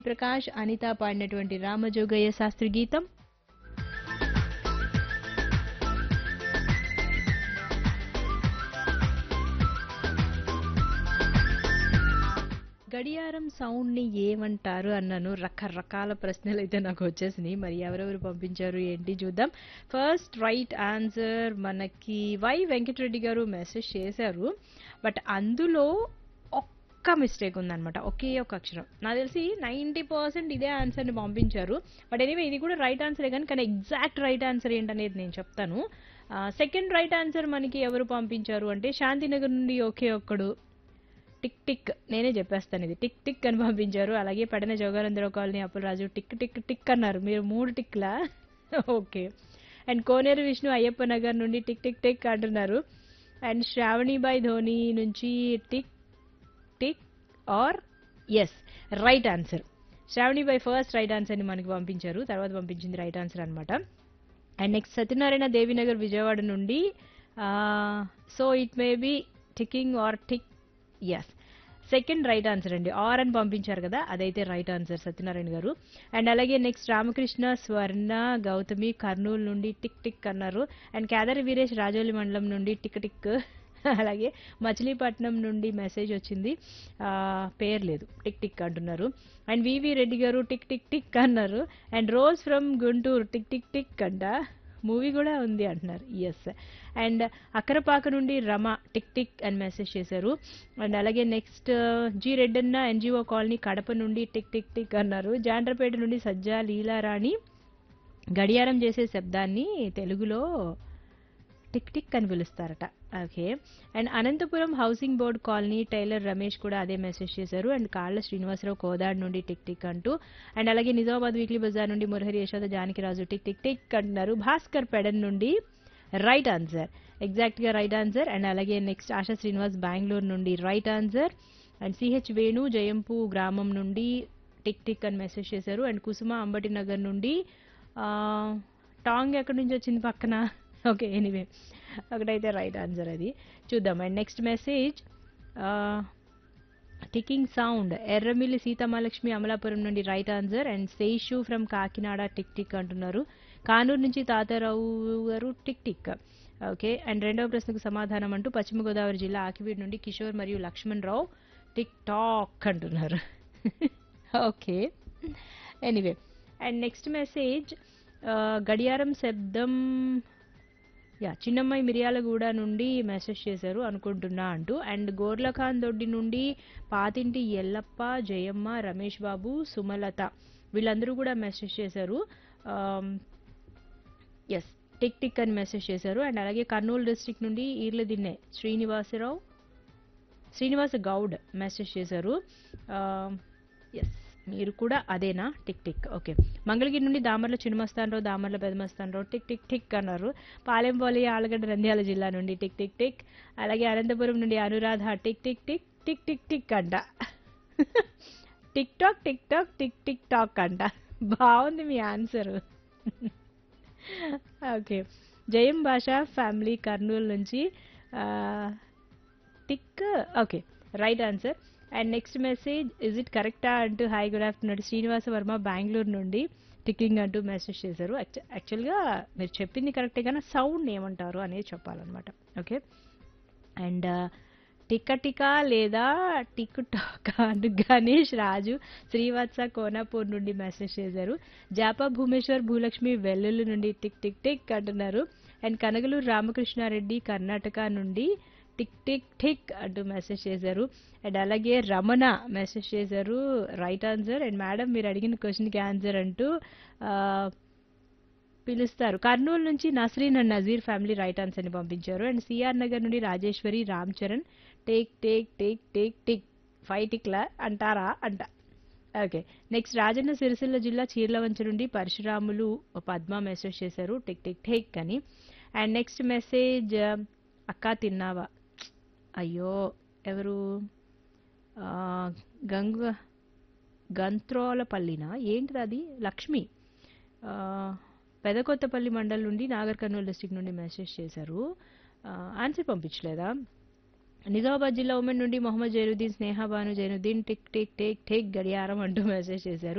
ప్రకాష్ అనిత పాడినటువంటి రామజోగయ్య శాస్త్రి గీతం గడియారం సౌండ్ ని ఏమంటారు అన్నాను రకరకాల ప్రశ్నలు అయితే నాకు వచ్చేసినాయి మరి ఎవరెవరు పంపించారు ఏంటి చూద్దాం ఫస్ట్ రైట్ ఆన్సర్ మనకి వై వెంకటరెడ్డి గారు మెసేజ్ చేశారు బట్ అందులో ఒక్క మిస్టేక్ ఉందన్నమాట ఒకే ఒక అక్షరం నాకు తెలిసి నైంటీ పర్సెంట్ ఇదే ఆన్సర్ని పంపించారు బట్ ఎనీవే ఇది కూడా రైట్ ఆన్సరే కానీ కానీ ఎగ్జాక్ట్ రైట్ ఆన్సర్ ఏంటనేది నేను చెప్తాను సెకండ్ రైట్ ఆన్సర్ మనకి ఎవరు పంపించారు అంటే శాంతినగర్ నుండి ఒకే ఒక్కడు టిక్ టిక్ నేనే చెప్పేస్తాను ఇది టిక్ టిక్ అని పంపించారు అలాగే పడిన Joganandarao colony Appularaju tick tick tick అన్నారు మీరు మూడు టిక్లా ఓకే అండ్ కోనేరు విష్ణు అయ్యప్ప నగర్ నుండి టిక్ టిక్ టిక్ అంటున్నారు అండ్ శ్రావణిబాయ్ ధోని నుంచి tick tick or yes right answer Shravanibai first right ఆన్సర్ని మనకి పంపించారు తర్వాత పంపించింది రైట్ ఆన్సర్ అనమాట అండ్ నెక్స్ట్ సత్యనారాయణ దేవినగర్ విజయవాడ నుండి so it may be ticking or tick yes second right answer అండి ఆర్ అని పంపించారు కదా అదైతే రైట్ ఆన్సర్ సత్యనారాయణ గారు అండ్ అలాగే నెక్స్ట్ రామకృష్ణ స్వర్ణ గౌతమి కర్నూలు నుండి టిక్ టిక్ అన్నారు అండ్ కేదారి వీరేష్ రాజోలి మండలం నుండి టిక్ టిక్ అలాగే మచిలీపట్నం నుండి మెసేజ్ వచ్చింది ఆ, పేరు లేదు టిక్ టిక్ అంటున్నారు అండ్ వివి రెడ్డి గారు టిక్ టిక్ టిక్ అన్నారు and Rose from Guntur tick tick tick అంట మూవీ కూడా ఉంది అంటున్నారు ఎస్ అండ్ అక్కరపాక నుండి రమ టిక్ టిక్ అని మెసేజ్ చేశారు అండ్ అలాగే next G Reddanna NGO colony Kadapa నుండి టిక్ టిక్ టిక్ అన్నారు జాండ్రపేట నుండి సజ్జా లీలారాణి గడియారం చేసే శబ్దాన్ని తెలుగులో టిక్ టిక్ అని పిలుస్తారట okay and Anantapur housing board colony tailor Ramesh కూడా అదే మెసేజ్ చేశారు అండ్ కాళ్ళ శ్రీనివాసరావు కోదాడ్ నుండి టిక్ టిక్ అంటూ అండ్ అలాగే నిజామాబాద్ వీక్లీ బజార్ నుండి Murahari Yashoda Janakiraju tick tick tick అంటున్నారు భాస్కర్ పెడన్ నుండి రైట్ ఆన్సర్ ఎగ్జాక్ట్గా రైట్ ఆన్సర్ అండ్ అలాగే నెక్స్ట్ ఆశా శ్రీనివాస్ బెంగళూరు నుండి right answer and CH Venu Jayampu గ్రామం నుండి టిక్ టిక్ అని మెసేజ్ చేశారు అండ్ కుసుమ అంబటి నగర్ నుండి ఆ, టాంగ్ ఎక్కడి నుంచి వచ్చింది పక్కన ఓకే ఎనీవే ఒకటైతే రైట్ ఆన్సర్ అది చూద్దాం and next message ticking sound Erramilli Seetamalakshmi Amalapuram నుండి right answer and Seshu from Kakinada tick tick అంటున్నారు కానూరు నుంచి తాతారావు గారు టిక్ టిక్ ఓకే అండ్ రెండవ ప్రశ్నకు సమాధానం అంటూ పశ్చిమ గోదావరి జిల్లా ఆకివీడ్ నుండి కిషోర్ మరియు లక్ష్మణ్ రావు టిక్ టాక్ అంటున్నారు okay anyway and next message గడియారం శబ్దం యా చిన్నమ్మాయి మిర్యాలగూడ నుండి మెసేజ్ చేశారు అనుకుంటున్నా అంటూ అండ్ గోర్లఖాన్ దొడ్డి నుండి పాతింటి ఎల్లప్ప జయమ్మ రమేష్ బాబు సుమలత వీళ్ళందరూ కూడా మెసేజ్ చేశారు ఎస్ టిక్ టిక్ అని మెసేజ్ చేశారు అండ్ అలాగే కర్నూలు డిస్ట్రిక్ట్ నుండి ఈర్ల దిన్నే శ్రీనివాసరావు శ్రీనివాస గౌడ్ మెసేజ్ చేశారు ఎస్ మీరు కూడా అదేనా టిక్ టిక్ ఓకే మంగళగిరి నుండి Damarla Chinnamastanarao Damarla Pedamastanarao tick tick tick అన్నారు పాలెంపల్లి ఆలగడ్డ నంద్యాల జిల్లా నుండి టిక్ టిక్ టిక్ అలాగే అనంతపురం నుండి Anuradha tick tick tick tick tick tick అంట tick tock tick tock tick tick tock అంట బాగుంది మీ ఆన్సర్ ఓకే జయం భాష ఫ్యామిలీ కర్నూలు నుంచి ఆ, tick okay right answer and next message is it కరెక్టా అంటూ hi good afternoon Srinivasa Varma Bengaluru నుండి టిక్కింగ్ అంటూ మెసేజ్ చేశారు యాక్చువల్గా మీరు చెప్పింది కరెక్టే కానీ సౌండ్ ఏమంటారు అనేది చెప్పాలన్నమాట ఓకే అండ్ టిక్క టికా లేదా టిక్ టాక్ అంటూ గణేష్ రాజు శ్రీవత్స కోనాపూర్ నుండి మెసేజ్ చేశారు జాపా భూమేశ్వర్ భూలక్ష్మి వెల్లుల్లి నుండి టిక్ టిక్ టిక్ అంటున్నారు అండ్ కనగలూరు రామకృష్ణారెడ్డి కర్ణాటక నుండి టిక్ టిక్ టిక్ అంటూ మెసేజ్ చేశారు అండ్ అలాగే రమణ మెసేజ్ చేశారు రైట్ ఆన్సర్ అండ్ మేడం మీరు అడిగిన క్వశ్చన్కి ఆన్సర్ అంటూ ఆ, పిలుస్తారు కర్నూలు నుంచి Nasreen and Nazeer family right ఆన్సర్ని పంపించారు అండ్ సిఆర్ నగర్ నుండి Rajeshwari Ram Charan take take take take tick five టిక్లా అంటారా అంట ఓకే నెక్స్ట్ రాజన్న సిరిసిల్ల జిల్లా చీర్లవంచ నుండి పరశురాములు పద్మ మెసేజ్ చేశారు టిక్ టిక్ టేక్ అని అండ్ నెక్స్ట్ మెసేజ్ అక్క తిన్నావా అయ్యో ఎవరు ఆ, గంగ గంత్రోలపల్లినా ఏంటిది అది లక్ష్మి ఆ, పెదకొత్తపల్లి మండల్ నుండి నాగర్ కర్నూలు డిస్టిక్ నుండి మెసేజ్ చేశారు ఆ, ఆన్సర్ పంపించలేదా నిజామాబాద్ జిల్లా ఉమెన్ నుండి Mohammed Zainuddin Sneha Banu Zainuddin tick tick tick tick గడియారం అంటూ మెసేజ్ చేశారు